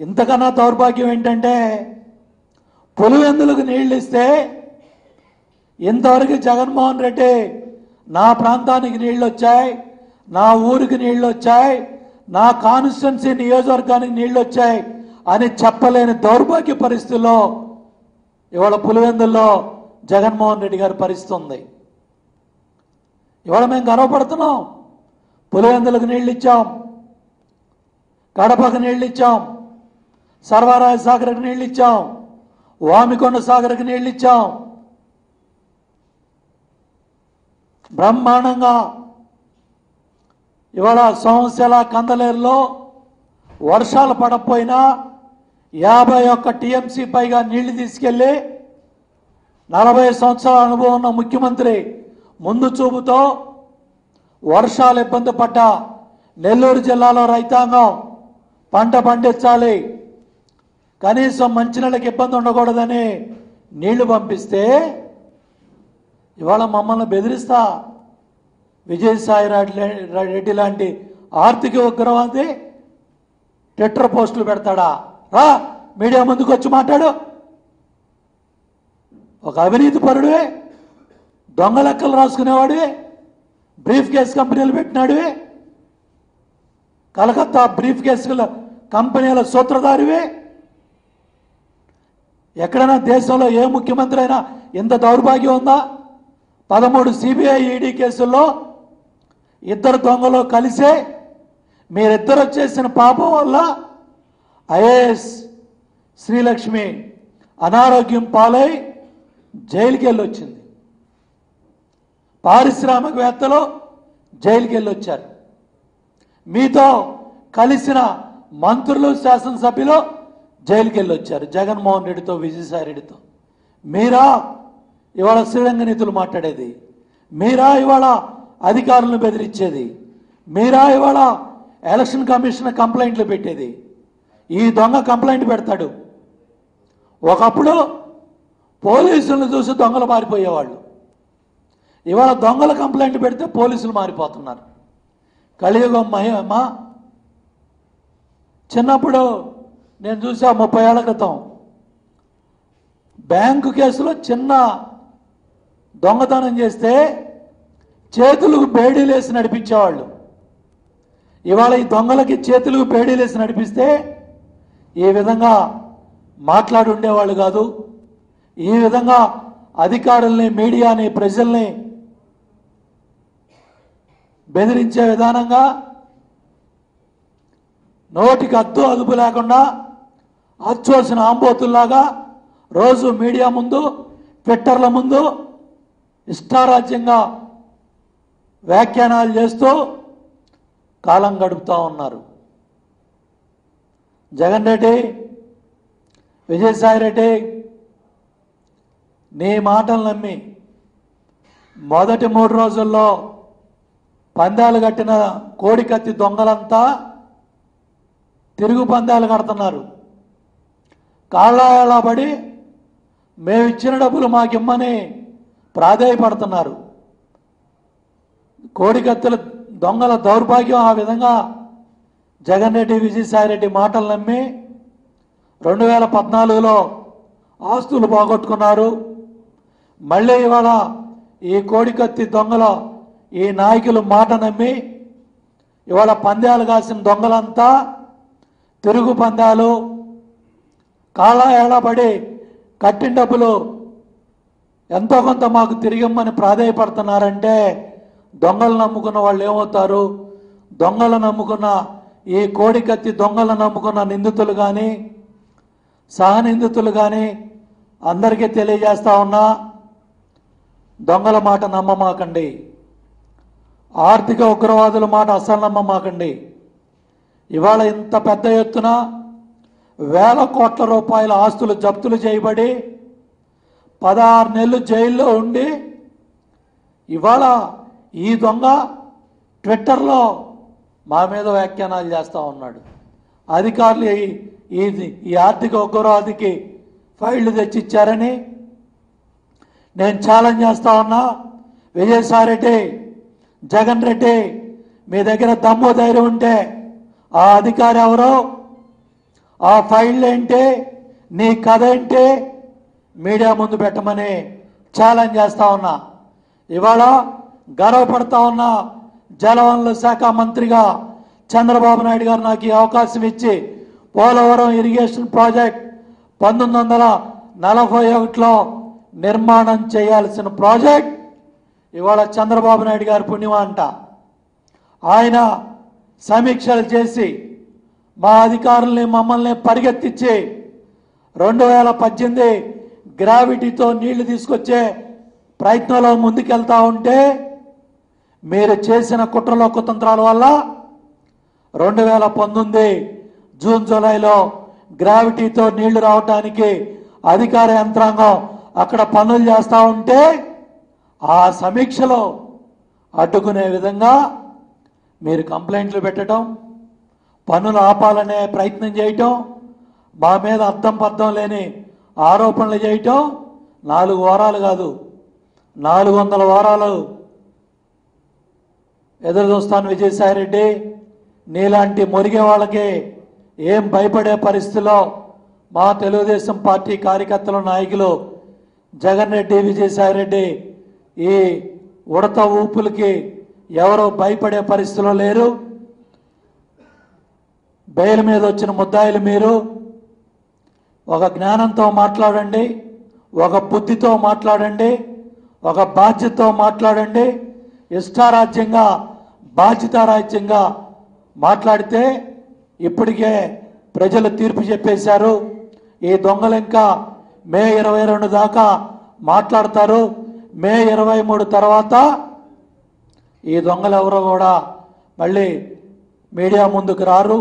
ఇంతకన్నా దౌర్భాగ్యం ఏంటంటే పులివెందులకు నీళ్ళు ఇస్తే ఇంతవరకు జగన్మోహన్ రెడ్డి నా ప్రాంతానికి నీళ్ళు వచ్చాయి నా ఊరికి నీళ్ళు వచ్చాయి నా కాన్స్టిట్యున్సీ నియోజకవర్గానికి నీళ్ళు వచ్చాయి అని చెప్పలేని దౌర్భాగ్య పరిస్థితుల్లో ఇవాళ పులివెందుల్లో జగన్మోహన్ రెడ్డి గారి పరిస్థితి ఉంది ఇవాళ మేము గర్వపడుతున్నాం పులివెందులకు నీళ్ళు ఇచ్చాం కడపకు నీళ్ళు ఇచ్చాం సర్వరాజ సాగర్కి నీళ్ళు ఇచ్చాం వామికొండ సాగర్కి నీళ్ళు ఇచ్చాం బ్రహ్మాండంగా ఇవాళ సోమశిల కందలేరులో వర్షాలు పడకపోయినా యాభై ఒక్క టీఎంసీ పైగా నీళ్లు తీసుకెళ్లి నలభై సంవత్సరాల అనుభవం ఉన్న ముఖ్యమంత్రి ముందు చూపుతో వర్షాలు ఇబ్బంది పడ్డ నెల్లూరు జిల్లాలో రైతాంగం పంట పండించాలి కనీసం మంచినీళ్ళకి ఇబ్బంది ఉండకూడదని నీళ్లు పంపిస్తే ఇవాళ మమ్మల్ని బెదిరిస్తా విజయసాయి రెడ్డి రెడ్డి లాంటి ఆర్థిక ఉగ్రవాది ట్విట్టర్ పోస్టులు పెడతాడా రా మీడియా ముందుకు వచ్చి మాట్లాడు ఒక అవినీతి పరుడే దొంగ లెక్కలు రాసుకునేవాడివే బ్రీఫ్ కేస్ కంపెనీలు పెట్టినాడివే కలకత్తా బ్రీఫ్ కేసుల కంపెనీల సూత్రధారివే ఎక్కడైనా దేశంలో ఏ ముఖ్యమంత్రి అయినా ఇంత దౌర్భాగ్యం ఉందా పదమూడు సిబిఐ ఈడీ కేసుల్లో ఇద్దరు దొంగలు కలిసే మీరిద్దరు చేసిన పాపం వల్ల ఐఏఎస్ శ్రీలక్ష్మి అనారోగ్యం పాలై జైలుకి వెళ్ళి వచ్చింది పారిశ్రామికవేత్తలు జైలుకి వెళ్ళి వచ్చారు మీతో కలిసిన మంత్రులు శాసనసభ్యులు జైలుకి వెళ్ళి వచ్చారు జగన్మోహన్ రెడ్డితో విజయసాయి రెడ్డితో మీరా ఇవాళ శ్రీరంగ నీతులు మాట్లాడేది మీరా ఇవాళ అధికారులను బెదిరించేది మీరా ఇవాళ ఎలక్షన్ కమిషన్ కంప్లైంట్లు పెట్టేది ఈ దొంగ కంప్లైంట్ పెడతాడు ఒకప్పుడు పోలీసులను చూసి దొంగలు మారిపోయేవాళ్ళు ఇవాళ దొంగల కంప్లైంట్ పెడితే పోలీసులు మారిపోతున్నారు కలియుగం మహిమ చిన్నప్పుడు నేను చూసా ముప్పై ఏళ్ల క్రితం బ్యాంకు కేసులో చిన్న దొంగతనం చేస్తే చేతులకు బేడీలేసి నడిపించేవాళ్ళు ఇవాళ ఈ దొంగలకి చేతులకు బేడీలేసి నడిపిస్తే ఈ విధంగా మాట్లాడి ఉండేవాళ్ళు కాదు ఈ విధంగా అధికారుల్ని మీడియాని ప్రజల్ని బెదిరించే విధానంగా నోటికి అద్దు అదుపు లేకుండా అచ్చోసిన ఆంబోతుల్లాగా రోజు మీడియా ముందు ట్విట్టర్ల ముందు ఇష్టారాజ్యంగా వ్యాఖ్యానాలు చేస్తూ కాలం గడుపుతూ ఉన్నారు జగన్ రెడ్డి విజయసాయి రెడ్డి నీ మాటలు నమ్మి మొదటి మూడు రోజుల్లో పందాలు కట్టిన కోడికత్తి దొంగలంతా తిరుగు పందాలు కడుతున్నారు కాళ్ళ పడి మేము ఇచ్చిన డబ్బులు మాకిమ్మని ప్రాధేయపడుతున్నారు కోడికత్తుల దొంగల దౌర్భాగ్యం ఆ విధంగా జగన్ రెడ్డి విజయసాయిరెడ్డి మాటలు నమ్మి రెండు వేల పద్నాలుగులో ఆస్తులు పోగొట్టుకున్నారు మళ్ళీ ఇవాళ ఈ కోడికత్తి దొంగల ఈ నాయకులు మాట నమ్మి ఇవాళ పందాలు కాసిన దొంగలంతా తిరుగు పందాలు కాళ్ళ ఏళ్ళబడి కట్టిన డబ్బులు ఎంతో కొంత మాకు తిరిగిమ్మని ప్రాధేయపడుతున్నారంటే దొంగలు నమ్ముకున్న వాళ్ళు ఏమవుతారు దొంగలు నమ్ముకున్న ఈ కోడికత్తి దొంగలు నమ్ముకున్న నిందితులు కానీ సహనిందితులు కానీ అందరికీ తెలియజేస్తా ఉన్నా దొంగల మాట నమ్మమాకండి ఆర్థిక ఉగ్రవాదుల మాట అస్సలు నమ్మమాకండి ఇవాళ ఇంత పెద్ద ఎత్తున వేల కోట్ల రూపాయల ఆస్తులు జప్తులు చేయబడి పదహారు నెలలు జైల్లో ఉండి ఇవాళ ఈ దొంగ ట్విట్టర్లో మా మీద వ్యాఖ్యానాలు చేస్తూ ఉన్నాడు అధికారులు ఈ- ఈ ఈ ఆర్థిక ఉగ్రవాదికి ఫైళ్లు తెచ్చిచ్చారని నేను ఛాలెంజ్ చేస్తా ఉన్నా విజయసాయి రెడ్డి జగన్ రెడ్డి మీ దగ్గర దమ్ము ధైర్యం ఉంటే ఆ అధికారి ఎవరో ఆ ఫైల్ ఏంటి నీ కథ ఏంటి మీడియా ముందు పెట్టమని ఛాలెంజ్ చేస్తా ఉన్నా ఇవాళ గర్వపడతా ఉన్నా జలవనరుల శాఖ మంత్రిగా చంద్రబాబు నాయుడు గారు నాకు ఈ అవకాశం ఇచ్చి పోలవరం ఇరిగేషన్ ప్రాజెక్ట్ పంతొమ్మిది వందల నలభై ఒకటిలో నిర్మాణం చేయాల్సిన ప్రాజెక్ట్ ఇవాళ చంద్రబాబు నాయుడు గారి పుణ్యమా అంట ఆయన సమీక్షలు చేసి మా అధికారుల్ని మమ్మల్ని పరిగెత్తించి రెండు వేల పద్దెనిమిది గ్రావిటీతో నీళ్లు తీసుకొచ్చే ప్రయత్నంలో ముందుకెళ్తా ఉంటే మీరు చేసిన కుట్రలో కుతంత్రాల వల్ల రెండు వేల పంతొమ్మిది జూన్ జూలైలో గ్రావిటీతో నీళ్లు రావటానికి అధికార యంత్రాంగం అక్కడ పనులు చేస్తూ ఉంటే ఆ సమీక్షలో అడ్డుకునే విధంగా మీరు కంప్లైంట్లు పెట్టడం పనులు ఆపాలనే ప్రయత్నం చేయటం మా మీద అర్థం పర్థం లేని ఆరోపణలు చేయటం నాలుగు వారాలు కాదు నాలుగు వందల వారాలు ఎదురు చూస్తాను విజయసాయిరెడ్డి నీలాంటి మురిగే వాళ్ళకి ఏం భయపడే పరిస్థితిలో మా తెలుగుదేశం పార్టీ కార్యకర్తలు నాయకులు జగన్ రెడ్డి విజయసాయిరెడ్డి ఈ ఉడత ఊపులకి ఎవరో భయపడే పరిస్థితిలో లేరు బెయిల్ మీద వచ్చిన ముద్దాయిలు మీరు ఒక జ్ఞానంతో మాట్లాడండి ఒక బుద్ధితో మాట్లాడండి ఒక బాధ్యతతో మాట్లాడండి ఇష్టారాజ్యంగా బాధ్యతారాజ్యంగా మాట్లాడితే ఇప్పటికే ప్రజలు తీర్పు చెప్పేశారు ఈ దొంగలు ఇంకా మే ఇరవై రెండు దాకా మాట్లాడతారు మే ఇరవై మూడు తర్వాత ఈ దొంగలు ఎవరో కూడా మళ్ళీ మీడియా ముందుకు రారు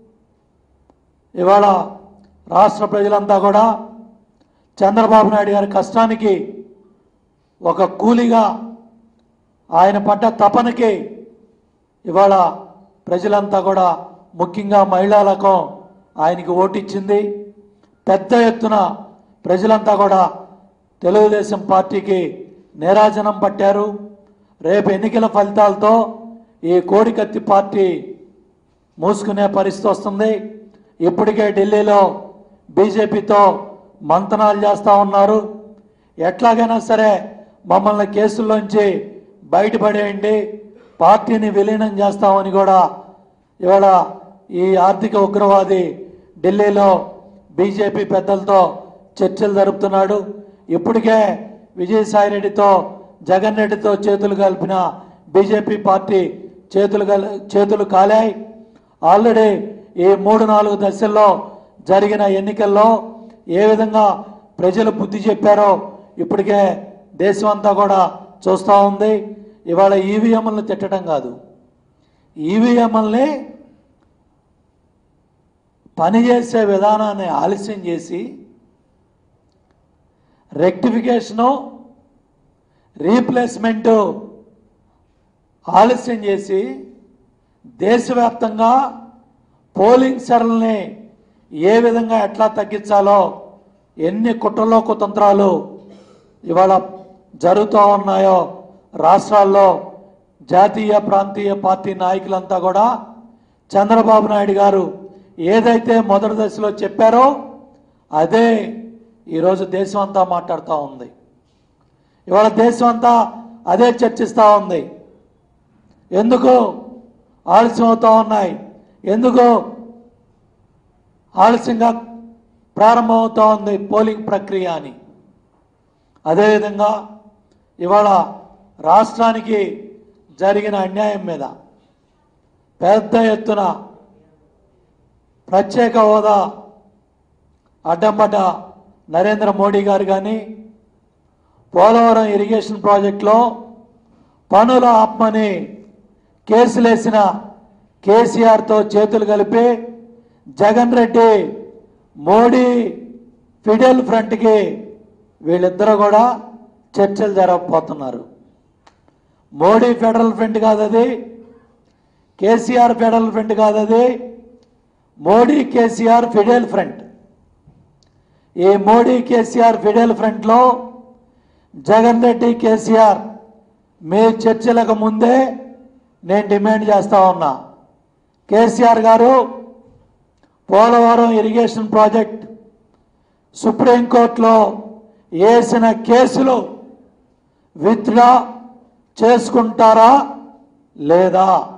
ఇవాళ రాష్ట్ర ప్రజలంతా కూడా చంద్రబాబు నాయుడు గారి కష్టానికి ఒక కూలిగా ఆయన పడ్డ తపనకి ఇవాళ ప్రజలంతా కూడా ముఖ్యంగా మహిళలకు ఆయనకి ఓటిచ్చింది పెద్ద ఎత్తున ప్రజలంతా కూడా తెలుగుదేశం పార్టీకి నీరాజనం పట్టారు రేపు ఎన్నికల ఫలితాలతో ఈ కోడికత్తి పార్టీ మూసుకునే పరిస్థితి వస్తుంది ఇప్పటికే ఢిల్లీలో బీజేపీతో మంతనాలు చేస్తూ ఉన్నారు ఎట్లాగైనా సరే మమ్మల్ని కేసుల్లోంచి బయటపడేయండి పార్టీని విలీనం చేస్తామని కూడా ఇవాళ ఈ ఆర్థిక ఉగ్రవాది ఢిల్లీలో బీజేపీ పెద్దలతో చర్చలు జరుపుతున్నాడు ఇప్పటికే విజయసాయిరెడ్డితో జగన్ రెడ్డితో చేతులు కలిపిన బీజేపీ పార్టీ చేతులు కల- చేతులు కాలాయి ఆల్రెడీ ఈ మూడు నాలుగు దశల్లో జరిగిన ఎన్నికల్లో ఏ విధంగా ప్రజలు బుద్ధి చెప్పారో ఇప్పటికే దేశం అంతా కూడా చూస్తూ ఉంది ఇవాళ ఈవీఎంలను తిట్టడం కాదు ఈవీఎంల్ని పనిచేసే విధానాన్ని ఆలస్యం చేసి రెక్టిఫికేషను రీప్లేస్మెంటు ఆలస్యం చేసి దేశవ్యాప్తంగా పోలింగ్ సరళని ఏ విధంగా ఎట్లా తగ్గించాలో ఎన్ని కుట్రలో కుతంత్రాలు ఇవాళ జరుగుతూ ఉన్నాయో రాష్ట్రాల్లో జాతీయ ప్రాంతీయ పార్టీ నాయకులంతా కూడా చంద్రబాబు నాయుడు గారు ఏదైతే మొదటి దశలో చెప్పారో అదే ఈరోజు దేశం అంతా మాట్లాడుతూ ఉంది ఇవాళ దేశం అంతా అదే చర్చిస్తూ ఉంది ఎందుకు ఆలస్యం అవుతూ ఉన్నాయి ఎందుకు ఆలస్యంగా ప్రారంభమవుతూ ఉంది పోలింగ్ ప్రక్రియ అని అదేవిధంగా ఇవాళ రాష్ట్రానికి జరిగిన అన్యాయం మీద పెద్ద ఎత్తున ప్రత్యేక హోదా అడ్డంపడ్డ నరేంద్ర మోడీ గారు కానీ పోలవరం ఇరిగేషన్ ప్రాజెక్టులో పనులు ఆపమని కేసులేసిన కేసీఆర్తో చేతులు కలిపి జగన్ రెడ్డి మోడీ ఫిడెల్ ఫ్రంట్కి వీళ్ళిద్దరూ కూడా చర్చలు జరగకపోతున్నారు మోడీ ఫెడరల్ ఫ్రంట్ కాదు అది కేసీఆర్ ఫెడరల్ ఫ్రంట్ కాదు అది మోడీ కేసీఆర్ ఫిడెల్ ఫ్రంట్ ఈ మోడీ కేసీఆర్ ఫిడెల్ ఫ్రంట్లో జగన్ రెడ్డి కేసీఆర్ మీ చర్చలకు ముందే నేను డిమాండ్ చేస్తా ఉన్నా కేసీఆర్ గారు పోలవరం ఇరిగేషన్ ప్రాజెక్ట్ సుప్రీంకోర్టులో వేసిన కేసులు విత్డ్రా చేసుకుంటారా లేదా